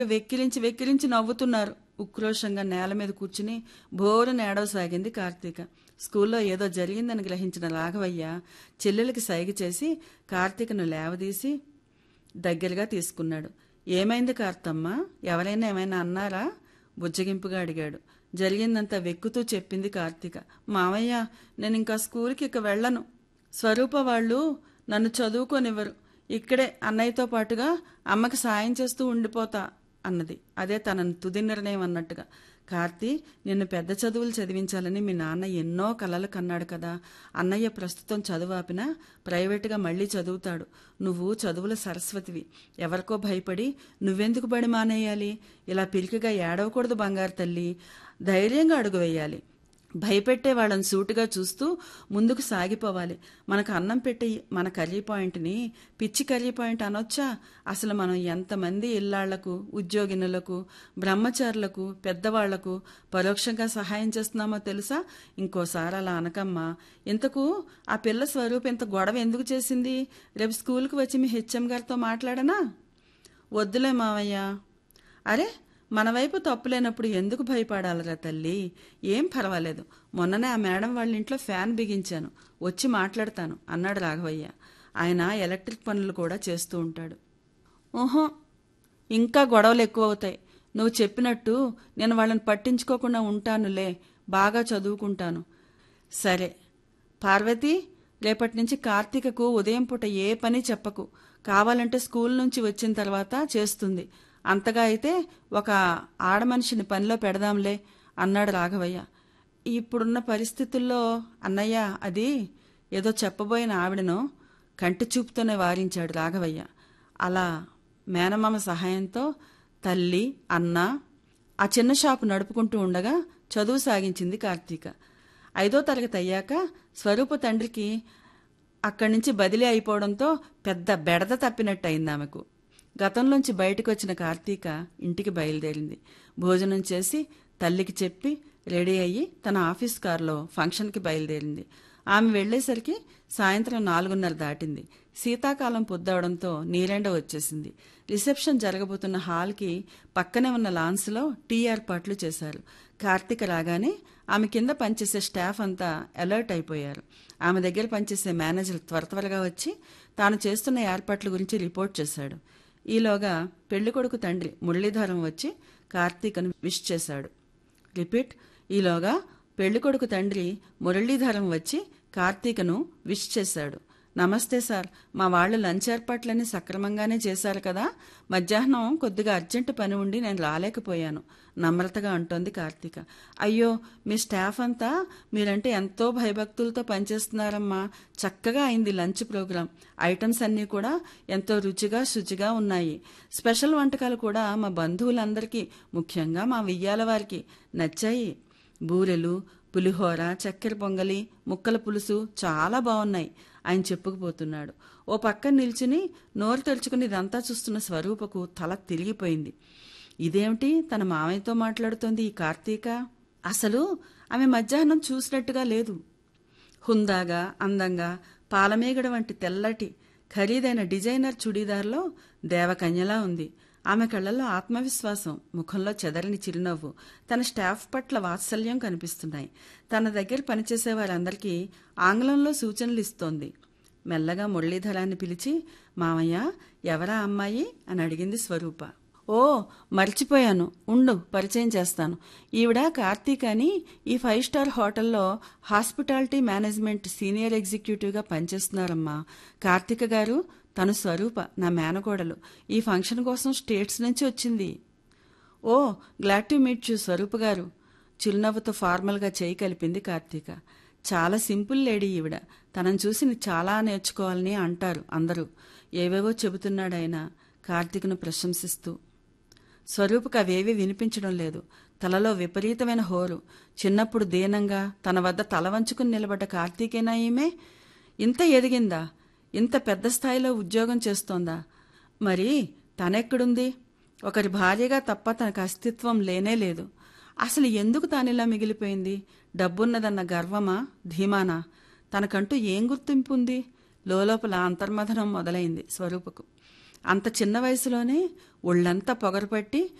వెక్కిరించి వెక్కిరించి నవ్వుతున్నారు ఉక్రోషంగా నేల మీద కూర్చుని బోరున ఏడవసాగింది కార్తీక స్కూల్లో ఏదో జరిగిందని గ్రహించిన రాఘవయ్య చెల్లెలకి సైగ చేసి కార్తీకను లేవదీసి దగ్గరగా తీసుకున్నాడు ఏమైంది కార్తమ్మ ఎవరైనా ఏమైనా అన్నారా బుజ్జగింపుగా అడిగాడు జరిగిందంతా వెక్కుతూ చెప్పింది కార్తీక మావయ్య నేను ఇంకా స్కూల్కి ఇక వెళ్ళను స్వరూప వాళ్ళు నన్ను చదువుకోనివ్వరు ఇక్కడే అన్నయ్యతో పాటుగా అమ్మకి సాయం చేస్తూ ఉండిపోతా అన్నది అదే తన తుది నిర్ణయం అన్నట్టుగా కార్తీ నిన్ను పెద్ద చదువులు చదివించాలని మీ నాన్న ఎన్నో కలలు కన్నాడు కదా అన్నయ్య ప్రస్తుతం చదువు ఆపినా ప్రైవేటుగా మళ్ళీ చదువుతాడు నువ్వు చదువుల సరస్వతివి ఎవరికో భయపడి నువ్వెందుకు బడి మానేయాలి ఇలా పిరికిగా ఏడవకూడదు బంగారు తల్లి ధైర్యంగా అడుగు వేయాలి భయపెట్టే వాళ్ళని సూటిగా చూస్తూ ముందుకు సాగిపోవాలి మనకు అన్నం పెట్టి మన కర్రీ పాయింట్ని పిచ్చి కర్రీ పాయింట్ అనొచ్చా అసలు మనం ఎంతమంది ఇల్లాళ్లకు ఉద్యోగినులకు బ్రహ్మచారులకు పెద్దవాళ్లకు పరోక్షంగా సహాయం చేస్తున్నామో తెలుసా ఇంకోసారి అలా అనకమ్మా ఇంతకు ఆ పిల్ల స్వరూప్ ఇంత గొడవ ఎందుకు చేసింది రేపు స్కూల్కి వచ్చి మీ హెచ్ఎం గారితో మాట్లాడనా వద్దులే మావయ్య అరే మన వైపు తప్పులేనప్పుడు ఎందుకు భయపడాలరా తల్లి ఏం పర్వాలేదు మొన్ననే ఆ మేడం వాళ్ళ ఇంట్లో ఫ్యాన్ బిగించాను వచ్చి మాట్లాడతాను అన్నాడు రాఘవయ్య ఆయన ఎలక్ట్రిక్ పనులు కూడా చేస్తూ ఉంటాడు ఓహో ఇంకా గొడవలు ఎక్కువ అవుతాయి నువ్వు చెప్పినట్టు నేను వాళ్ళని పట్టించుకోకుండా ఉంటానులే బాగా చదువుకుంటాను సరే పార్వతి రేపటి నుంచి కార్తీకకు ఉదయం పూట ఏ పని చెప్పకు కావాలంటే స్కూల్ నుంచి వచ్చిన తర్వాత చేస్తుంది అంతగా అయితే ఒక ఆడమనిషిని పనిలో పెడదాంలే అన్నాడు రాఘవయ్య ఇప్పుడున్న పరిస్థితుల్లో అన్నయ్య అది ఏదో చెప్పబోయిన ఆవిడను కంటి చూపుతోనే వారించాడు రాఘవయ్య అలా మేనమామ సహాయంతో తల్లి అన్న ఆ చిన్న షాపు నడుపుకుంటూ ఉండగా చదువు సాగించింది కార్తీక ఐదో తరగతి అయ్యాక స్వరూప తండ్రికి అక్కడి నుంచి బదిలీ అయిపోవడంతో పెద్ద బెడద తప్పినట్టు అయింది ఆమెకు గతంలోంచి బయటకు వచ్చిన కార్తీక ఇంటికి బయలుదేరింది భోజనం చేసి తల్లికి చెప్పి రెడీ అయ్యి తన ఆఫీస్ కారులో ఫంక్షన్కి బయలుదేరింది ఆమె వెళ్లేసరికి సాయంత్రం నాలుగున్నర దాటింది శీతాకాలం పొద్దవడంతో నీరెండ వచ్చేసింది రిసెప్షన్ జరగబోతున్న హాల్కి పక్కనే ఉన్న లాన్స్లో టీ ఏర్పాట్లు చేశారు కార్తీక రాగానే ఆమె కింద పనిచేసే స్టాఫ్ అంతా అలర్ట్ అయిపోయారు ఆమె దగ్గర పనిచేసే మేనేజర్ త్వర త్వరగా వచ్చి తాను చేస్తున్న ఏర్పాట్ల గురించి రిపోర్ట్ చేశాడు ఈలోగా పెళ్లికొడుకు తండ్రి మురళీధరం వచ్చి కార్తీకను విష్ చేశాడు రిపీట్ ఈలోగా పెళ్లికొడుకు తండ్రి మురళీధరం వచ్చి కార్తీకను విష్ చేశాడు నమస్తే సార్ మా వాళ్ళు లంచ్ ఏర్పాట్లన్నీ సక్రమంగానే చేశారు కదా మధ్యాహ్నం కొద్దిగా అర్జెంటు పని ఉండి నేను రాలేకపోయాను నమ్రతగా అంటోంది కార్తీక అయ్యో మీ స్టాఫ్ అంతా మీరంటే ఎంతో భయభక్తులతో పనిచేస్తున్నారమ్మా చక్కగా అయింది లంచ్ ప్రోగ్రాం ఐటమ్స్ అన్నీ కూడా ఎంతో రుచిగా శుచిగా ఉన్నాయి స్పెషల్ వంటకాలు కూడా మా బంధువులందరికీ ముఖ్యంగా మా వెయ్యాల వారికి నచ్చాయి బూరెలు పులిహోర చక్కెర పొంగలి ముక్కల పులుసు చాలా బాగున్నాయి ఆయన చెప్పుకుపోతున్నాడు ఓ పక్కన నిల్చుని నోరు తెరుచుకుని ఇదంతా చూస్తున్న స్వరూపకు తల తిరిగిపోయింది ఇదేమిటి తన మామయ్యతో మాట్లాడుతోంది ఈ కార్తీక అసలు ఆమె మధ్యాహ్నం చూసినట్టుగా లేదు హుందాగా అందంగా పాలమేగడ వంటి తెల్లటి ఖరీదైన డిజైనర్ చుడీదార్లో దేవకన్యలా ఉంది ఆమె కళ్ళల్లో ఆత్మవిశ్వాసం ముఖంలో చెదరని చిరునవ్వు తన స్టాఫ్ పట్ల వాత్సల్యం కనిపిస్తున్నాయి తన దగ్గర పనిచేసే వారందరికీ ఆంగ్లంలో సూచనలు ఇస్తోంది మెల్లగా మురళీధరాన్ని పిలిచి మామయ్య ఎవరా అమ్మాయి అని అడిగింది స్వరూప ఓ మర్చిపోయాను ఉండు పరిచయం చేస్తాను ఈవిడ కార్తీక్ అని ఈ ఫైవ్ స్టార్ హోటల్లో హాస్పిటాలిటీ మేనేజ్మెంట్ సీనియర్ ఎగ్జిక్యూటివ్గా పనిచేస్తున్నారమ్మా కార్తీక గారు తను స్వరూప నా మేనకోడలు ఈ ఫంక్షన్ కోసం స్టేట్స్ నుంచి వచ్చింది oh glad to meet you Swaroopa గారు చిరునవ్వుతో ఫార్మల్గా చేయి కలిపింది కార్తీక చాలా సింపుల్ లేడీ ఈవిడ తనను చూసి చాలా నేర్చుకోవాలని అంటారు అందరూ ఏవేవో చెబుతున్నాడు ఆయన కార్తీక్ను ప్రశంసిస్తూ స్వరూపకు అవేవీ వినిపించడం లేదు తలలో విపరీతమైన హోరు చిన్నప్పుడు దీనంగా తన వద్ద తల వంచుకుని నిలబడ్డ కార్తీకేనా ఈమె ఇంత ఎదిగిందా ఇంత పెద్ద స్థాయిలో ఉద్యోగం చేస్తోందా మరి తనెక్కడుంది ఒకరి భార్యగా తప్ప తనకు అస్తిత్వం లేనే లేదు అసలు ఎందుకు తానిలా మిగిలిపోయింది డబ్బున్నదన్న గర్వమా ధీమానా తనకంటూ ఏం గుర్తింపు ఉంది లోపల అంతర్మథనం మొదలైంది స్వరూపకు అంత చిన్న వయసులోనే ఒళ్ళంతా పొగరపట్టి